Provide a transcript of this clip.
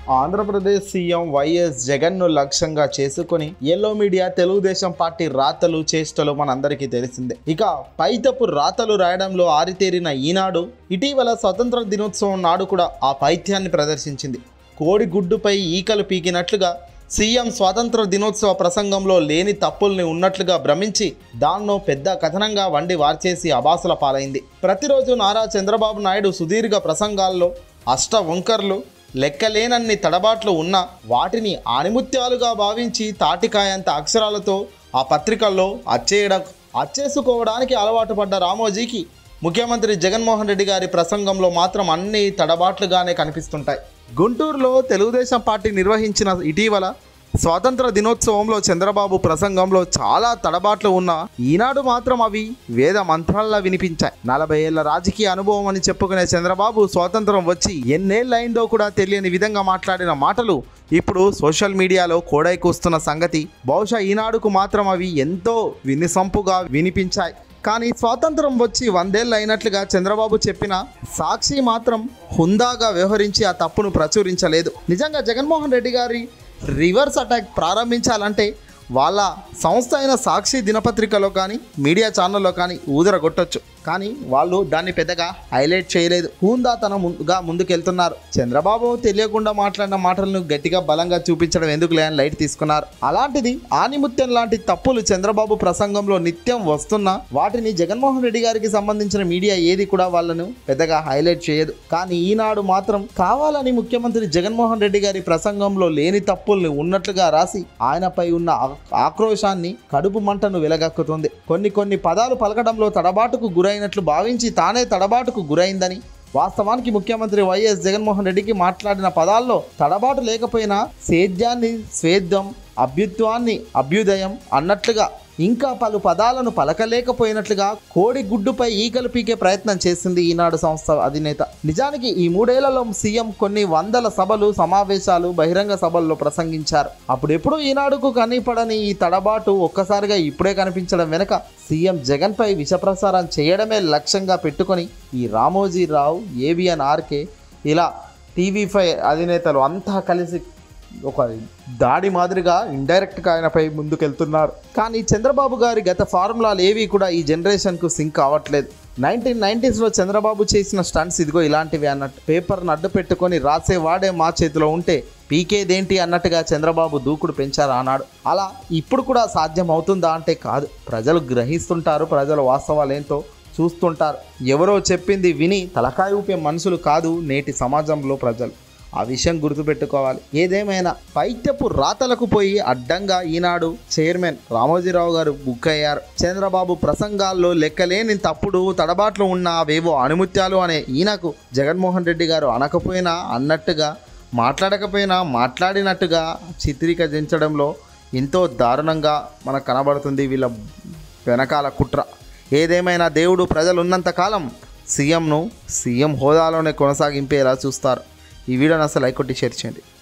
Andhra Pradesh CM YS జగన్ను లక్ష్యంగా చేసుకుని ఎల్లో మీడియా తెలుగుదేశం పార్టీ రాతలు చేష్టలు మనందరికీ తెలిసిందే ఇక పైతపు రాతలు రాయడంలో ఆరితేరిన ఈనాడు ఇటీవల స్వతంత్ర దినోత్సవం నాడు కూడా ఆ పైత్యాన్ని ప్రదర్శించింది కోడి గుడ్డుపై ఈకలు పీకినట్లుగా సీఎం స్వాతంత్ర దినోత్సవ ప్రసంగంలో లేని తప్పుల్ని ఉన్నట్లుగా భ్రమించి దాన్నో పెద్ద కథనంగా వండి వార్చేసి అబాసుల పాలైంది ప్రతిరోజు నారా చంద్రబాబు నాయుడు సుదీర్ఘ ప్రసంగాల్లో అష్ట వంకర్లు లెక్కలేనన్ని తడబాట్లు ఉన్న వాటిని ఆణిముత్యాలుగా భావించి తాటికాయంత అక్షరాలతో ఆ పత్రికల్లో అచ్చేయడం అచ్చేసుకోవడానికి అలవాటు పడ్డ రామోజీకి ముఖ్యమంత్రి జగన్మోహన్ రెడ్డి గారి ప్రసంగంలో మాత్రం అన్ని తడబాట్లుగానే కనిపిస్తుంటాయి గుంటూరులో తెలుగుదేశం పార్టీ నిర్వహించిన ఇటీవల స్వాతంత్ర దినోత్సవంలో చంద్రబాబు ప్రసంగంలో చాలా తడబాట్లు ఉన్న ఈనాడు మాత్రం అవి వేద మంత్రాల్లా వినిపించాయి నలభై ఏళ్ల రాజకీయ అనుభవం అని చెప్పుకునే చంద్రబాబు స్వాతంత్రం వచ్చి ఎన్నేళ్ళైందో కూడా తెలియని విధంగా మాట్లాడిన మాటలు ఇప్పుడు సోషల్ మీడియాలో కోడై కూస్తున్న సంగతి బహుశా ఈనాడుకు మాత్రం అవి ఎంతో వినిసంపుగా వినిపించాయి కానీ స్వాతంత్రం వచ్చి వందేళ్ళు అయినట్లుగా చంద్రబాబు చెప్పిన సాక్షి మాత్రం హుందాగా వ్యవహరించి ఆ తప్పును ప్రచురించలేదు నిజంగా జగన్మోహన్ రెడ్డి గారి రివర్స్ అటాక్ ప్రారంభించాలంటే వాళ్ళ సంస్థ అయిన సాక్షి దినపత్రికలో కానీ మీడియా ఛానల్లో కానీ ఊదరగొట్టొచ్చు కానీ వాళ్ళు దాన్ని పెద్దగా హైలైట్ చేయలేదు హూందాతనం ముందుగా ముందుకెళ్తున్నారు చంద్రబాబు తెలియకుండా మాట్లాడిన మాటలను గట్టిగా బలంగా చూపించడం ఎందుకు లేని లైట్ తీసుకున్నారు అలాంటిది ఆనిముత్యం లాంటి తప్పులు చంద్రబాబు ప్రసంగంలో నిత్యం వస్తున్నా వాటిని జగన్మోహన్ రెడ్డి గారికి సంబంధించిన మీడియా ఏది కూడా వాళ్ళను పెద్దగా హైలైట్ చేయదు కానీ ఈనాడు మాత్రం కావాలని ముఖ్యమంత్రి జగన్మోహన్ రెడ్డి గారి ప్రసంగంలో లేని తప్పుల్ని ఉన్నట్లుగా రాసి ఆయనపై ఉన్న ఆ- ఆక్రోశాన్ని కడుపు మంటను వెలగక్కుతుంది కొన్ని కొన్ని పదాలు పలకడంలో తడబాటుకు గురైనట్లు భావించి తానే తడబాటుకు గురైందని వాస్తవానికి ముఖ్యమంత్రి వైఎస్ జగన్మోహన్ రెడ్డికి మాట్లాడిన పదాల్లో తడబాటు లేకపోయినా సేద్యాన్ని స్వేద్యం అభ్యుత్వాన్ని అభ్యుదయం అన్నట్లుగా ఇంకా పలు పదాలను పలకలేకపోయినట్లుగా కోడి గుడ్డుపై ఈకలు పీకే ప్రయత్నం చేసింది ఈనాడు సంస్థ అధినేత నిజానికి ఈ మూడేళ్లలో సీఎం కొన్ని వందల సభలు సమావేశాలు బహిరంగ సభల్లో ప్రసంగించారు అప్పుడెప్పుడు ఈనాడుకు కనిపడని ఈ తడబాటు ఒక్కసారిగా ఇప్పుడే కనిపించడం వెనుక సీఎం జగన్పై విషప్రసారం చేయడమే లక్ష్యంగా పెట్టుకొని ఈ రామోజీరావు ఏబిఎన్ ఆర్కే ఇలా టీవీ ఫైవ్ అధినేతలు అంతా కలిసి ఒక దాడి మాదిరిగా ఇండైరెక్ట్గా ఆయనపై ముందుకెళ్తున్నారు కానీ చంద్రబాబు గారి గత ఫార్ములాలు ఏవి కూడా ఈ జనరేషన్కు సింక్ అవ్వట్లేదు నైన్టీన్ నైంటీస్లో చంద్రబాబు చేసిన స్టంట్స్ ఇదిగో ఇలాంటివి అన్నట్టు పేపర్ను అడ్డు పెట్టుకొని రాసేవాడే మా చేతిలో ఉంటే పీకేదేంటి అన్నట్టుగా చంద్రబాబు దూకుడు పెంచారు ఆనాడు అలా ఇప్పుడు కూడా సాధ్యం అవుతుందా అంటే కాదు ప్రజలు గ్రహిస్తుంటారు ప్రజల వాస్తవాలు ఏంటో చూస్తుంటారు ఎవరో చెప్పింది విని తలకాయ ఊపే మనుషులు కాదు నేటి సమాజంలో ప్రజలు ఆ విషయం గుర్తుపెట్టుకోవాలి ఏదేమైనా పైత్యపు రాతలకు పోయి అడ్డంగా ఈనాడు చైర్మన్ రామోజీరావు గారు బుక్ అయ్యారు చంద్రబాబు ప్రసంగాల్లో లెక్కలేని తప్పుడు తడబాట్లు ఉన్న అవేవో అణుముత్యాలు అనే ఈయనకు జగన్మోహన్ రెడ్డి గారు అనకపోయినా అన్నట్టుగా మాట్లాడకపోయినా మాట్లాడినట్టుగా చిత్రీకరించడంలో ఎంతో దారుణంగా మనకు కనబడుతుంది వీళ్ళ వెనకాల కుట్ర ఏదేమైనా దేవుడు ప్రజలు ఉన్నంత కాలం సీఎంను సీఎం హోదాలోనే కొనసాగింపేలా చూస్తారు ఈ వీడియోని అసలు లైక్ కొట్టి షేర్ చేయండి